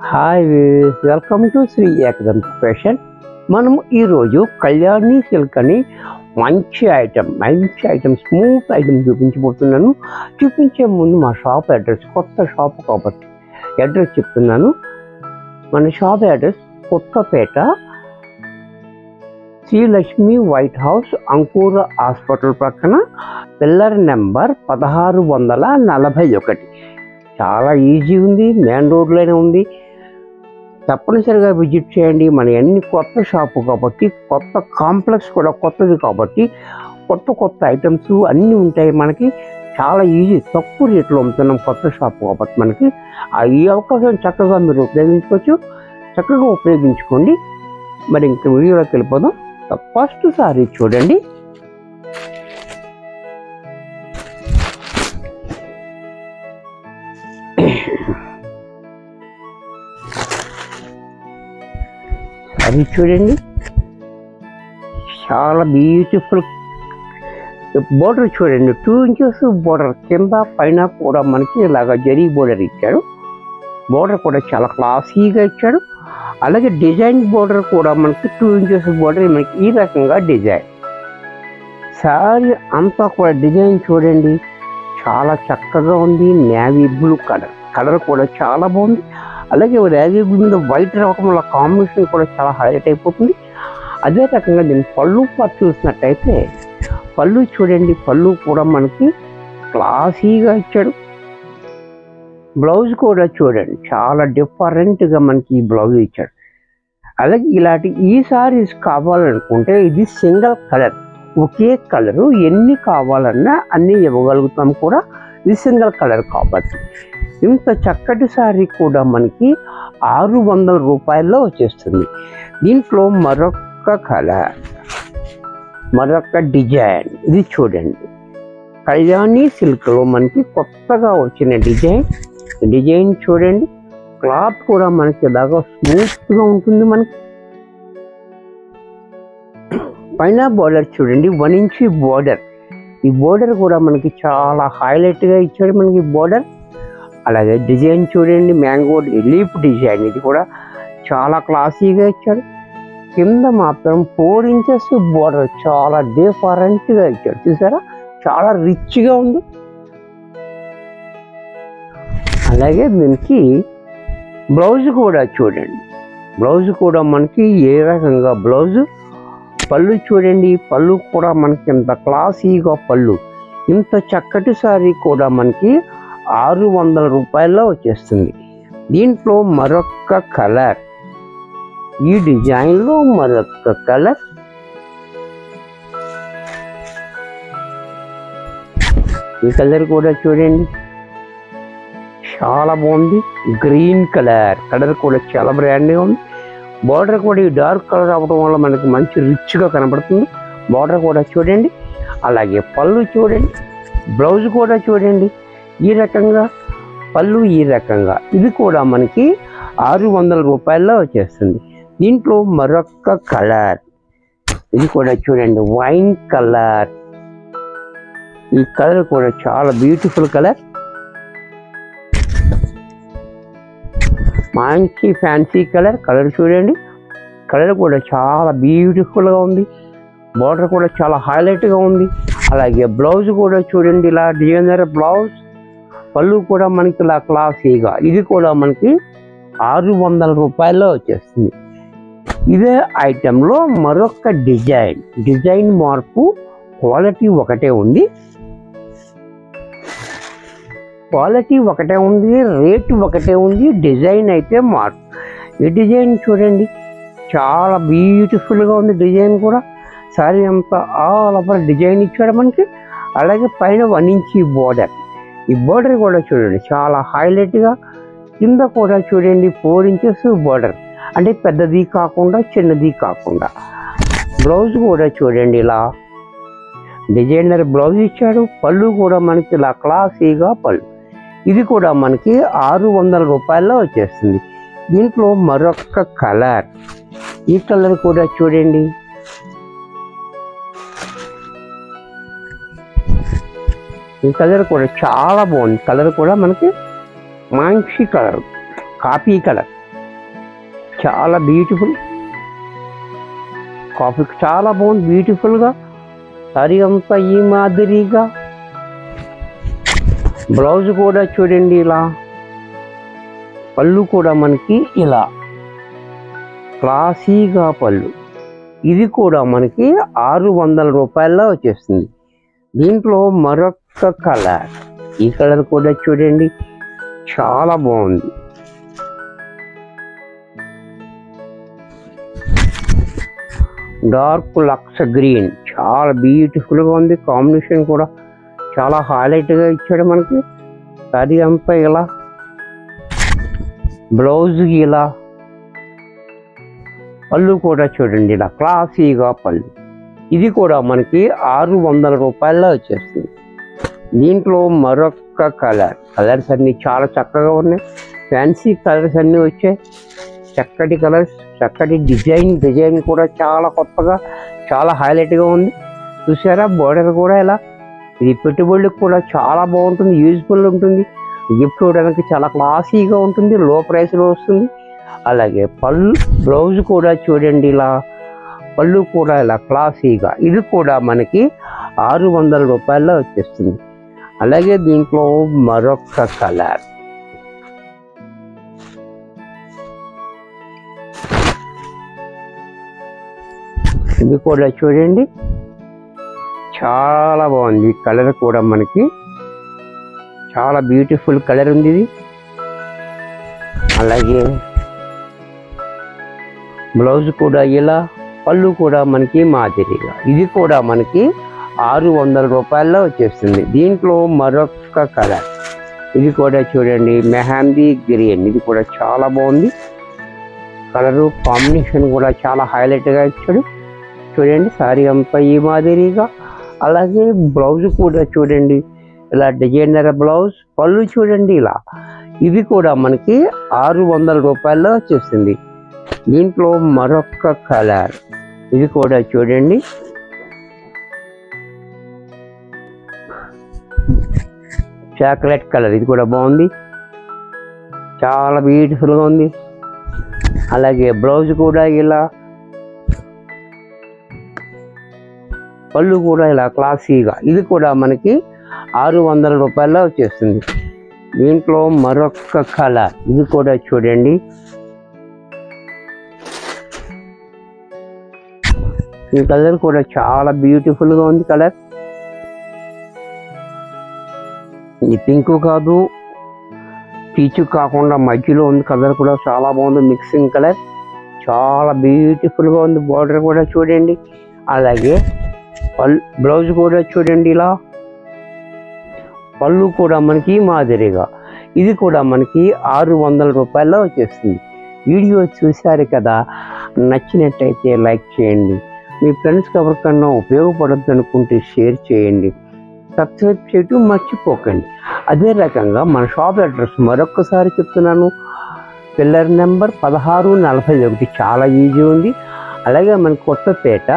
hi welcome to Sri Ekadam fashion మనం ఈరోజు Kalyani silk అని మంచి ఐటమ్ మంచి ఐటమ్ స్మూత్ ఐటమ్ చూపించబోతున్నాను చూపించే ముందు మా షాప్ అడ్రస్ కొత్త షాప్ కాబట్టి అడ్రస్ చెప్తున్నాను మన shop address Kothapeta Srilakshmi white house Ankura hospital ప్రక్కన పిల్లర్ నెంబర్ పదహారు వందల నలభై ఒకటి చాలా ఈజీ ఉంది మెయిన్ రోడ్లోనే ఉంది తప్పనిసరిగా విజిట్ చేయండి మన అన్ని కొత్త షాపు కాబట్టి కొత్త కాంప్లెక్స్ కూడా కొత్తది కాబట్టి కొత్త కొత్త ఐటమ్స్ అన్నీ ఉంటాయి మనకి చాలా ఈజీ తక్కువ రేట్లో అమ్ముతున్నాం కొత్త షాప్ కాబట్టి మనకి ఆ ఈ అవకాశం చక్కగా మీరు ఉపయోగించుకోవచ్చు చక్కగా ఉపయోగించుకోండి మరి ఇంక వీడియోలోకి వెళ్ళిపోదాం ఫస్ట్ సారి చూడండి అది చూడండి చాలా బ్యూటిఫుల్ బోర్డర్ చూడండి టూ ఇంచెస్ బోర్డర్ కింద పైన కూడా మనకి ఇలాగ జరీ బోర్డర్ ఇచ్చాడు బోర్డర్ కూడా చాలా క్లాసీగా ఇచ్చాడు అలాగే డిజైన్ బోర్డర్ కూడా మనకి టూ ఇంచెస్ బోర్డర్ మనకి ఈ రకంగా డిజైన్ సారీ అంతా కూడా డిజైన్ చూడండి చాలా చక్కగా ఉంది నేవీ బ్లూ కలర్ కలర్ కూడా చాలా బాగుంది అలాగే నేవీ బ్లూ మీద వైట్ రావడం వల్ల కాంబినేషన్ కూడా చాలా హైలైట్ అయిపోతుంది అదే రకంగా దీని పళ్ళు పాటు చూసినట్టయితే పళ్ళు చూడండి పళ్ళు కూడా మనకి క్లాసీగా ఇచ్చాడు బ్లౌజ్ కూడా చూడండి చాలా డిఫరెంట్గా మనకి ఈ బ్లౌజ్ ఇచ్చాడు అలాగే ఇలాంటి ఈ సారీస్ కావాలనుకుంటే ఇది సింగిల్ కలర్ ఒకే కలరు ఎన్ని కావాలన్నా అన్నీ ఇవ్వగలుగుతాం కూడా ఇది సింగిల్ కలర్ కాబట్టి ఇంత చక్కటి సారీ కూడా మనకి ఆరు వందల రూపాయల్లో వచ్చేస్తుంది దీంట్లో మరొక కలర్ మరొక డిజైన్ ఇది చూడండి కళ్యాణి సిల్క్లో మనకి కొత్తగా వచ్చిన డిజైన్ డిజైన్ చూడండి క్లాత్ కూడా మనకి ఇలాగా స్మూత్గా ఉంటుంది మనకి పైన బోర్డర్ చూడండి వన్ ఇంచ్ బోర్డర్ ఈ బోర్డర్ కూడా మనకి చాలా హైలైట్గా ఇచ్చాడు మనకి బోర్డర్ అలాగే డిజైన్ చూడండి మ్యాంగో లీఫ్ డిజైన్ ఇది కూడా చాలా క్లాసీగా ఇచ్చాడు కింద మాత్రం ఫోర్ ఇంచెస్ బోర్డర్ చాలా డిఫరెంట్గా ఇచ్చాడు చూసారా చాలా రిచ్గా ఉంది అలాగే దీనికి బ్లౌజ్ కూడా చూడండి బ్లౌజ్ కూడా మనకి ఏ రకంగా బ్లౌజ్ పళ్ళు చూడండి పళ్ళు కూడా మనకి ఇంత క్లాసీగా పళ్ళు ఇంత చక్కటి సారీ కూడా మనకి ఆరు వందల రూపాయల్లో వచ్చేస్తుంది దీంట్లో మరొక కలర్ ఈ డిజైన్లో మరొక కలర్ ఈ కలర్ కూడా చూడండి చాలా బాగుంది గ్రీన్ కలర్ కలర్ కూడా చాలా బ్రాండ్గా ఉంది బార్డర్ కూడా ఈ డార్క్ కలర్ అవ్వడం వల్ల మనకి మంచి రిచ్గా కనబడుతుంది బార్డర్ కూడా చూడండి అలాగే పళ్ళు చూడండి బ్లౌజ్ కూడా చూడండి ఈ రకంగా పళ్ళు ఈ రకంగా ఇది కూడా మనకి ఆరు వందల రూపాయల్లో వచ్చేస్తుంది దీంట్లో మరొక కలర్ ఇది కూడా చూడండి వైన్ కలర్ ఈ కలర్ కూడా చాలా బ్యూటిఫుల్ కలర్ మంచి ఫ్యాన్సీ కలర్ కలర్ చూడండి కలర్ కూడా చాలా బ్యూటిఫుల్గా ఉంది బార్డర్ కూడా చాలా హైలైట్గా ఉంది అలాగే బ్లౌజ్ కూడా చూడండి ఇలా డిజైనర్ బ్లౌజ్ పళ్ళు కూడా మనకి ఇలా క్లాసీగా ఇది కూడా మనకి ఆరు వందల రూపాయల్లో వచ్చేస్తుంది ఇదే ఐటెంలో మరొక డిజైన్ డిజైన్ మార్పు క్వాలిటీ ఒకటే ఉంది క్వాలిటీ ఒకటే ఉంది రేట్ ఒకటే ఉంది డిజైన్ అయితే మార్పు ఈ డిజైన్ చూడండి చాలా బ్యూటిఫుల్గా ఉంది డిజైన్ కూడా సారీ అంతా ఆల్ ఓవర్ డిజైన్ ఇచ్చాడు మనకి అలాగే పైన వన్ ఇంచ్ బోర్డర్ ఈ బోర్డర్ కూడా చూడండి చాలా హైలైట్గా కింద కూడా చూడండి ఫోర్ ఇంచెస్ బోర్డర్ అంటే పెద్దది కాకుండా చిన్నది కాకుండా బ్లౌజ్ కూడా చూడండి ఇలా డిజైనర్ బ్లౌజ్ ఇచ్చాడు పళ్ళు కూడా మనకి ఇలా క్లాసీగా పళ్ళు ఇది కూడా మనకి ఆరు వందల రూపాయల్లో వచ్చేస్తుంది దీంట్లో మరొక కలర్ ఈ కలర్ కూడా చూడండి ఈ కలర్ కూడా చాలా బాగుంది కలర్ కూడా మనకి మంచి కలర్ కాపీ కలర్ చాలా బ్యూటిఫుల్ కాఫీ చాలా బాగుంది బ్యూటిఫుల్గా సారీ అంతా ఈ మాదిరిగా బ్లౌజ్ కూడా చూడండి ఇలా పళ్ళు కూడా మనకి ఇలా క్లాసీగా పళ్ళు ఇది కూడా మనకి ఆరు వందల రూపాయల్లో వచ్చేస్తుంది దీంట్లో మరొక కలర్ ఈ కలర్ కూడా చూడండి చాలా బాగుంది డార్క్ లక్స్ గ్రీన్ చాలా బ్యూటిఫుల్గా ఉంది కాంబినేషన్ కూడా చాలా హైలైట్గా ఇచ్చాడు మనకి సారీ అంతా ఇలా బ్లౌజ్ ఇలా పళ్ళు కూడా చూడండి ఇలా క్లాసీగా పళ్ళు ఇది కూడా మనకి ఆరు వందల రూపాయల్లో వచ్చేస్తుంది దీంట్లో మరొక కలర్ కలర్స్ అన్ని చాలా చక్కగా ఉన్నాయి ఫ్యాన్సీ కలర్స్ అన్నీ వచ్చాయి చక్కటి కలర్స్ చక్కటి డిజైన్ డిజైన్ కూడా చాలా కొత్తగా చాలా హైలైట్గా ఉంది చూసారా బోర్డర్ కూడా ఇలా ఇది పెట్టుబడులకు కూడా చాలా బాగుంటుంది యూజ్ఫుల్ ఉంటుంది గిఫ్ట్ ఇవ్వడానికి చాలా క్లాసీగా ఉంటుంది లో ప్రైస్లో వస్తుంది అలాగే పళ్ళు బ్లౌజ్ కూడా చూడండి ఇలా పళ్ళు కూడా ఇలా క్లాసీగా ఇది కూడా మనకి ఆరు వందల రూపాయల్లో వచ్చేస్తుంది అలాగే దీంట్లో మరొక కలర్ ఇది కూడా చూడండి చాలా బాగుంది కలర్ కూడా మనకి చాలా బ్యూటిఫుల్ కలర్ ఉంది ఇది అలాగే బ్లౌజ్ కూడా ఇలా పళ్ళు కూడా మనకి మాదిరిగా ఇది కూడా మనకి ఆరు వందల రూపాయల్లో వచ్చేస్తుంది దీంట్లో మరొక కలర్ ఇది కూడా చూడండి మెహందీ గ్రీన్ ఇది కూడా చాలా బాగుంది కలరు కాంబినేషన్ కూడా చాలా హైలైట్గా ఇచ్చాడు చూడండి సారీ అంతా ఈ మాదిరిగా అలాగే బ్లౌజ్ కూడా చూడండి ఇలా డిజైనర్ బ్లౌజ్ పళ్ళు చూడండి ఇలా ఇది కూడా మనకి ఆరు వందల రూపాయల్లో వచ్చేసింది దీంట్లో మరొక కలర్ ఇది కూడా చూడండి చాక్లెట్ కలర్ ఇది కూడా బాగుంది చాలా బ్యూటిఫుల్గా ఉంది అలాగే బ్లౌజ్ కూడా ఇలా పళ్ళు కూడా ఇలా క్లాసీగా ఇది కూడా మనకి ఆరు వందల రూపాయల్లో వచ్చేస్తుంది దీంట్లో మరొక కలర్ ఇది కూడా చూడండి ఈ కలర్ కూడా చాలా బ్యూటిఫుల్గా ఉంది కలర్ ఇది పింక్ కాదు పీచు కాకుండా మధ్యలో ఉంది కలర్ కూడా చాలా బాగుంది మిక్సింగ్ కలర్ చాలా బ్యూటిఫుల్గా ఉంది బార్డర్ కూడా చూడండి అలాగే పళ్ళు బ్లౌజ్ కూడా చూడండి ఇలా పళ్ళు కూడా మనకి మాదిరిగా ఇది కూడా మనకి ఆరు వందల రూపాయల్లో వచ్చేస్తుంది వీడియో చూశారు కదా నచ్చినట్టయితే లైక్ చేయండి మీ ఫ్రెండ్స్కి ఎవరికన్నా ఉపయోగపడద్దు అనుకుంటే షేర్ చేయండి సబ్స్క్రైబ్ చేయటం మర్చిపోకండి అదే రకంగా మన షాప్ అడ్రస్ మరొక్కసారి చెప్తున్నాను పిల్లర్ నెంబర్ పదహారు నలభై ఒకటి చాలా ఈజీ ఉంది అలాగే మన Kothapeta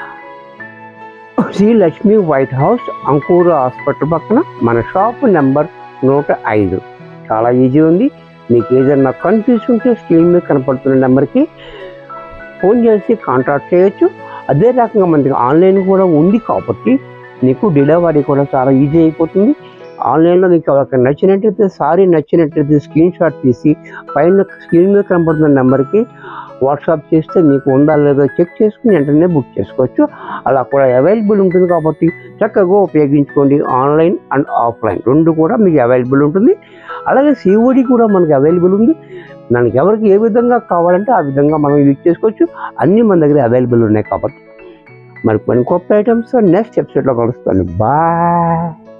Sri Lakshmi white house Ankura hospital పక్కన మన షాప్ నెంబర్ నూట ఐదు చాలా ఈజీ ఉంది మీకు ఏదైనా కన్ఫ్యూజ్ ఉంటే స్క్రీన్ మీద కనపడుతున్న నెంబర్కి ఫోన్ చేసి కాంటాక్ట్ చేయొచ్చు అదే రకంగా మనకి ఆన్లైన్ కూడా ఉంది కాబట్టి నీకు డెలివరీ కూడా చాలా ఈజీ అయిపోతుంది ఆన్లైన్లో నీకు ఎవరికి నచ్చినట్టయితే సారీ నచ్చినట్టయితే స్క్రీన్ షాట్ తీసి పైన స్క్రీన్ మీద కనపడుతున్న నెంబర్కి వాట్సాప్ చేస్తే మీకు ఉందా లేదో చెక్ చేసుకుని వెంటనే బుక్ చేసుకోవచ్చు అలా కూడా అవైలబుల్ ఉంటుంది కాబట్టి చక్కగా ఉపయోగించుకోండి ఆన్లైన్ అండ్ ఆఫ్లైన్ రెండు కూడా మీకు అవైలబుల్ ఉంటుంది అలాగే సిఓడి కూడా మనకి అవైలబుల్ ఉంది మనకి ఎవరికి ఏ విధంగా కావాలంటే ఆ విధంగా మనం యూజ్ చేసుకోవచ్చు అన్నీ మన దగ్గర అవైలబుల్ ఉన్నాయి కాబట్టి మరి కొన్ని కొత్త ఐటమ్స్ నెక్స్ట్ ఎపిసోడ్లో కలుస్తాను బాయ్